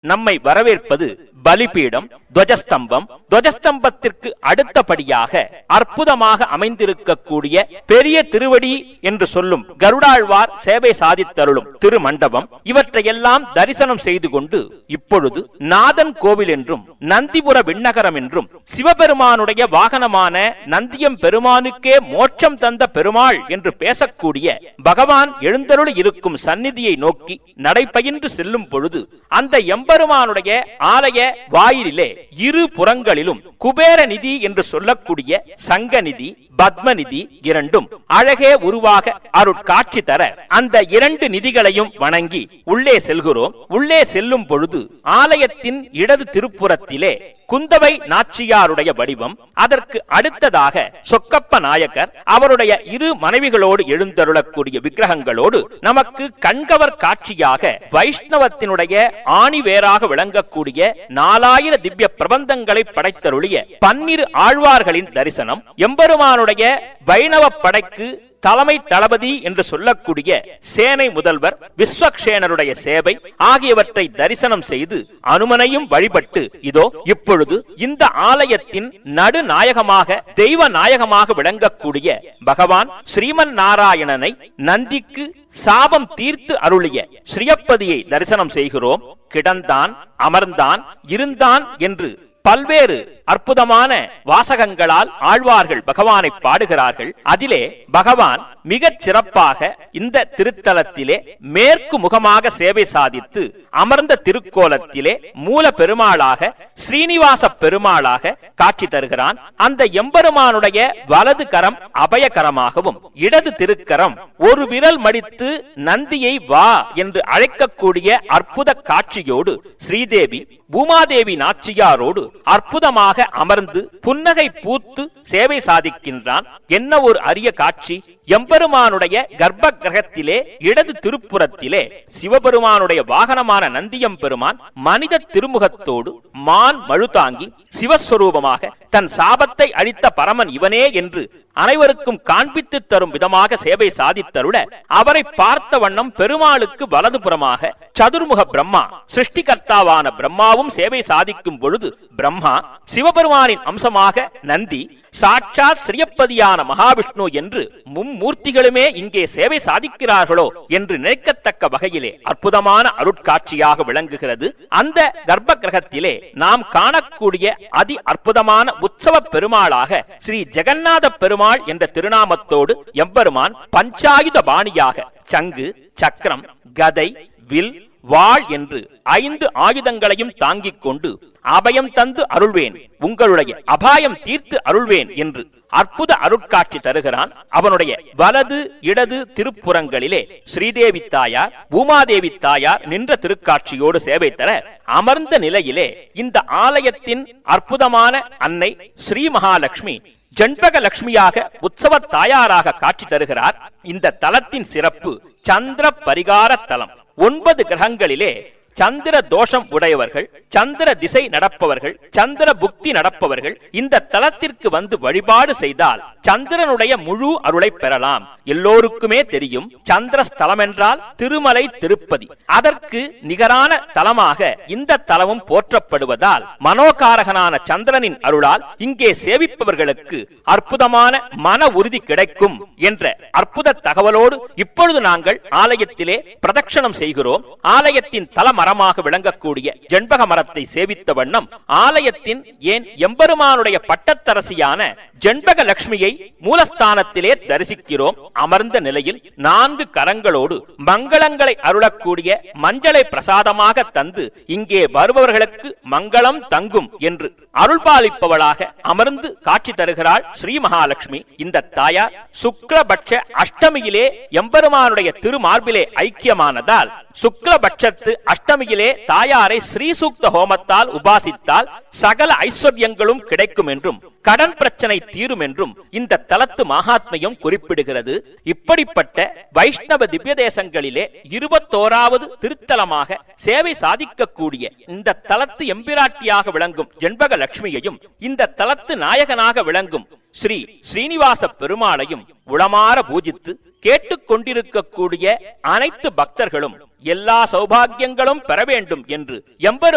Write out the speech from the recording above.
நம்மை வரவேற்பது பலிபீடம் துவஜஸ்தம்பம் துவஜஸ்தம்பத்திற்கு அடுத்தபடியாக அற்புதமாக அமைந்திருக்கக்கூடிய பெரிய திருவடி என்று சொல்லும் கருடாழ்வார் சேவை சாதித்தருளும் திருமண்டபம் இவற்றையெல்லாம் தரிசனம் செய்து கொண்டு இப்பொழுது நாதன் கோவில் என்றும் நந்திபுர விண்ணகரம் என்றும் சிவபெருமானுடைய வாகனமான நந்தியம் பெருமானுக்கே மோட்சம் தந்த பெருமாள் என்று பேசக்கூடிய பகவான் எழுந்தருளி இருக்கும் சந்நிதியை நோக்கி நடைபயின்று செல்லும் பொழுது அந்த எம்பெருமானுடைய ஆலய வாயிலிலே இரு புறங்களிலும் குபேர நிதி என்று சொல்லக்கூடிய சங்க நிதி பத்மநிதி இரண்டும் அழகே உருவாக அருட்காட்சி தர அந்த இரண்டு நிதிகளையும் வணங்கி உள்ளே செல்கிறோம் உள்ளே செல்லும் பொழுது ஆலயத்தின் இடது திருப்புறத்திலே குந்தவை நாச்சியாருடைய வடிவம் அதற்கு அடுத்ததாக சொக்கப்ப நாயக்கர் அவருடைய இரு மனைவிகளோடு எழுந்தருளக்கூடிய விக்கிரகங்களோடு நமக்கு கண்கவர் காட்சியாக வைஷ்ணவத்தினுடைய ஆணிவேராக விளங்கக்கூடிய நாலாயிர திவ்ய பிரபந்தங்களை படைத்தருளிய பன்னிரு ஆழ்வார்களின் தரிசனம் எம்பெருமானுடைய வைணவ படைக்கு தலைமை தளபதி என்று சொல்லக்கூடிய சேனை முதல்வர் விஸ்வக்ஷேனருடைய சேவை ஆகியவற்றை தரிசனம் செய்து அனுமனையும் வழிபட்டு இதோ இப்பொழுது இந்த ஆலயத்தின் நடுநாயகமாக தெய்வ நாயகமாக விளங்கக்கூடிய பகவான் ஸ்ரீமன் நாராயணனை நந்திக்கு சாபம் தீர்த்து அருளிய ஸ்ரீயப்பதியை தரிசனம் செய்கிறோம் கிடந்தான் அமர்ந்தான் இருந்தான் என்று பல்வேறு அற்புதமான வாசகங்களால் ஆழ்வார்கள் பகவானை பாடுகிறார்கள் அதிலே பகவான் மிகச் சிறப்பாக இந்த திருத்தலத்திலே மேற்கு முகமாக சேவை சாதித்து அமர்ந்த திருக்கோலத்திலே மூல பெருமாளாக ஸ்ரீனிவாச பெருமாளாக காட்சி தருகிறான் அந்த எம்பெருமானுடைய வலது கரம் அபயகரமாகவும் இடது திருக்கரம் ஒரு விரல் மடித்து நந்தியை வா என்று அழைக்கக்கூடிய அற்புத காட்சியோடு ஸ்ரீதேவி பூமாதேவி நாச்சியாரோடு அற்புதமாக அமர்ந்து புன்னகை பூத்து சேவை சாதிக்கின்றான் என்ன ஒரு அரிய காட்சி எம்பெருமானுடைய கர்ப்ப கிரகத்திலே இடது திருப்புறத்திலே சிவபெருமானுடைய வாகனமான நந்தியம் பெருமான் மனித திருமுகத்தோடு மான் மழுதாங்கி சிவஸ்வரூபமாக தன் சாபத்தை அழித்த பரமன் இவனே என்று அனைவருக்கும் காண்பித்து தரும் விதமாக சேவை சாதித்தருள அவரை பார்த்த வண்ணம் பெருமாளுக்கு வலதுபுறமாக சதுர்முக பிரம்மா சிருஷ்டிகர்த்தாவான பிரம்மாவும் சேவை சாதிக்கும் பொழுது பிரம்மா சிவபெருமானின் அம்சமாக நந்தி சாட்சாத் ஸ்ரீயப்பதியான மகாவிஷ்ணு என்று மும்மூர்த்திகளுமே இங்கே சேவை சாதிக்கிறார்களோ என்று நினைக்கத்தக்க வகையிலே அற்புதமான அருட்காட்சியாக விளங்குகிறது அந்த கர்ப்ப கிரகத்திலே நாம் காணக்கூடிய அதி அற்புதமான உற்சவ பெருமாளாக ஸ்ரீ ஜெகநாத பெருமாள் என்ற திருநாமத்தோடு எம்பெருமான் பஞ்சாயுத பாணியாக சங்கு சக்கரம் கதை வில் வாழ் என்று ஐந்து ஆயுதங்களையும் தாங்கிக் கொண்டு அபயம் தந்து அருள்வேன் உங்களுடைய அபாயம் தீர்த்து அருள்வேன் என்று அற்புத அருட்காட்சி தருகிறான் அவனுடைய வலது இடது திருப்புறங்களிலே ஸ்ரீதேவி தாயார் பூமாதேவி தாயார் நின்ற திருக்காட்சியோடு சேவை தர அமர்ந்த நிலையிலே இந்த ஆலயத்தின் அற்புதமான அன்னை ஸ்ரீ மகாலட்சுமி ஜன்பக லட்சுமியாக உற்சவ தாயாராக காட்சி தருகிறார் இந்த தலத்தின் சிறப்பு சந்திர பரிகார தலம் ஒன்பது கிரகங்களிலே சந்திர தோஷம் உடையவர்கள் சந்திர திசை நடப்பவர்கள் சந்திர புக்தி நடப்பவர்கள் இந்த தலத்திற்கு வந்து வழிபாடு செய்தால் சந்திரனுடைய முழு அருளை பெறலாம் எல்லோருக்குமே தெரியும் சந்திர ஸ்தலம் என்றால் திருமலை திருப்பதி அதற்கு நிகரான தலமாக இந்த தலமும் போற்றப்படுவதால் மனோகாரகனான சந்திரனின் அருளால் இங்கே சேவிப்பவர்களுக்கு அற்புதமான மன உறுதி கிடைக்கும் என்ற அற்புத தகவலோடு இப்பொழுது நாங்கள் ஆலயத்திலே பிரதட்சணம் செய்கிறோம் ஆலயத்தின் தல மரமாக விளங்கக்கூடிய ஜென்பக மரத்தை சேவித்த வண்ணம் ஆலயத்தின் ஏன் எம்பெருமானுடைய பட்டத்தரசியான ஜென்பக லட்சுமியை மூலஸ்தானத்திலே தரிசிக்கிறோம் அமர்ந்த நிலையில் நான்கு கரங்களோடு மங்களங்களை அருளக்கூடிய மஞ்சளை பிரசாதமாக தந்து இங்கே வருபவர்களுக்கு மங்களம் தங்கும் என்று அருள்பாலிப்பவளாக அமர்ந்து காட்சி தருகிறாள் ஸ்ரீ மகாலட்சுமி இந்த தாயார் சுக்லபட்ச அஷ்டமியிலே எம்பெருமானுடைய திருமார்பிலே ஐக்கியமானதால் சுக்லபட்சத்து அஷ்டமியிலே தாயாரை ஸ்ரீ சூக்த ஹோமத்தால் உபாசித்தால் சகல ஐஸ்வர்யங்களும் கிடைக்கும் என்றும் கடன் பிரச்சனை தீரும் என்றும் இந்த தலத்து மகாத்மியம் குறிப்பிடுகிறது இப்படிப்பட்ட வைஷ்ணவ திவ்ய தேசங்களிலே இருபத்தோராவது திருத்தலமாக சேவை சாதிக்கக்கூடிய இந்த தலத்து எம்பிராட்டியாக விளங்கும் ஜென்பக லட்சுமியையும் இந்த தலத்து நாயகனாக விளங்கும் ஸ்ரீ ஸ்ரீனிவாச பெருமாளையும் உளமாற பூஜித்து கேட்டுக்கொண்டிருக்கக்கூடிய அனைத்து பக்தர்களும் எல்லா சௌபாகியங்களும் பெற வேண்டும் என்று எம்பெரு